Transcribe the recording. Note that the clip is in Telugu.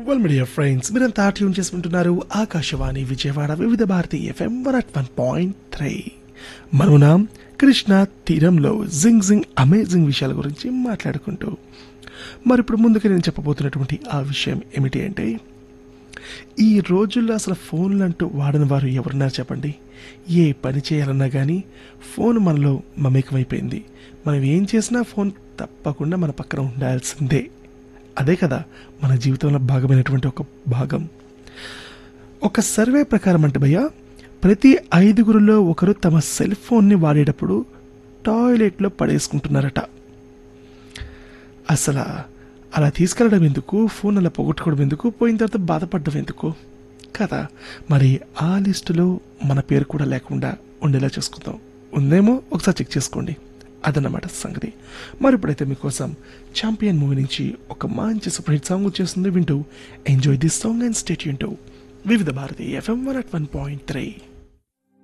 వెల్ మీడియా ఫ్రెండ్స్ మీరంతా ట్యూన్ చేసుకుంటున్నారు Akashvani Vijayawada Vividh Bharati FM one at one point three మనమున కృష్ణ తీరంలో జింగ్ జింగ్ అమేజింగ్ విషయాల గురించి మాట్లాడుకుంటూ మరి ఇప్పుడు ముందుకు నేను చెప్పబోతున్నటువంటి ఆ విషయం ఏమిటి అంటే ఈ రోజుల్లో అసలు ఫోన్లు అంటూ వాడని వారు ఎవరున్నారు చెప్పండి ఏ పని చేయాలన్నా కానీ ఫోన్ మనలో మమేకమైపోయింది మనం ఏం చేసినా ఫోన్ తప్పకుండా మన పక్కన ఉండాల్సిందే అదే కదా మన జీవితంలో భాగమైనటువంటి ఒక భాగం ఒక సర్వే ప్రకారం అంటే భయ్య ప్రతి ఐదుగురిలో ఒకరు తమ సెల్ ఫోన్ని వాడేటప్పుడు టాయిలెట్లో పడేసుకుంటున్నారట అసలు అలా తీసుకెళ్ళడం ఎందుకు ఫోన్ అలా పోగొట్టుకోవడం ఎందుకు పోయిన తర్వాత బాధపడడం ఎందుకు కదా మరి ఆ లిస్టులో మన పేరు కూడా లేకుండా ఉండేలా చూసుకుందాం ఉందేమో ఒకసారి చెక్ చేసుకోండి అదన్నమాట సంగతి మరి ఇప్పుడైతే మీకోసం ఛాంపియన్ మూవీ నుంచి ఒక మంచి సూపర్ హిట్ సాంగ్ వచ్చేస్తుంది వింటూ enjoy this song and stay వింటూ Vividh Bharati FM one at one point three